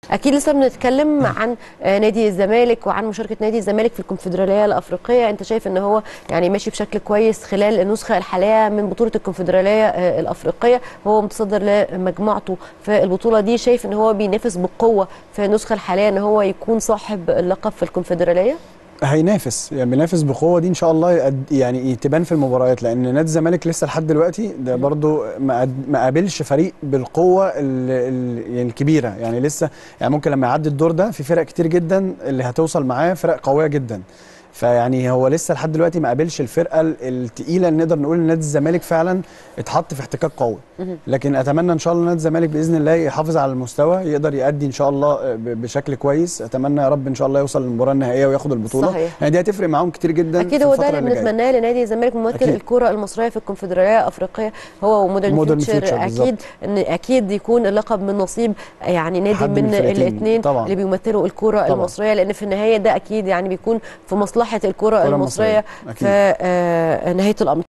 اكيد لسه بنتكلم عن آه، نادي الزمالك وعن مشاركه نادي الزمالك في الكونفدراليه الافريقيه انت شايف ان هو يعني ماشي بشكل كويس خلال النسخه الحاليه من بطوله الكونفدراليه آه، الافريقيه هو متصدر لمجموعته في البطوله دي شايف ان هو بينافس بقوه في النسخه الحاليه ان هو يكون صاحب اللقب في الكونفدراليه هينافس يعني بينافس بقوه دي ان شاء الله يقد- يعني تبان في المباريات لان نادي الزمالك لسه لحد دلوقتي ده برضو ما قد- ما قابلش فريق بالقوه ال ال يعني الكبيره يعني لسه يعني ممكن لما يعدي الدور ده في فرق كتير جدا اللي هتوصل معاه فرق قويه جدا فيعني هو لسه لحد دلوقتي ما قابلش الفرقه ال- التقيله اللي نقدر نقول ان نادي الزمالك فعلا اتحط في احتكاك قوي لكن اتمنى ان شاء الله نادي الزمالك باذن الله يحافظ على المستوى يقدر يأدي ان شاء الله ب- بشكل كويس اتمنى يا رب ان شاء الله يوصل للمباراه النهائيه وياخد البطوله صحيح. يعني دي هتفرق معاهم كتير جدا اكيد في هو ده الفترة اللي اللي جاية. بنتمناه لنادي الزمالك ممثل أكيد. الكره المصريه في الكونفدراليه الافريقيه هو ومودرن Modern فيوتشر Future اكيد ان اكيد يكون اللقب من نصيب يعني نادي حد من من الفرقتين. الاثنين طبعاً. اللي بيمثلوا الكره طبعاً. المصريه لان في النهايه ده اكيد يعني بيكون في مصلحه الكره الكرة المصريه المصرية. في أكيد. آه، نهايه الامر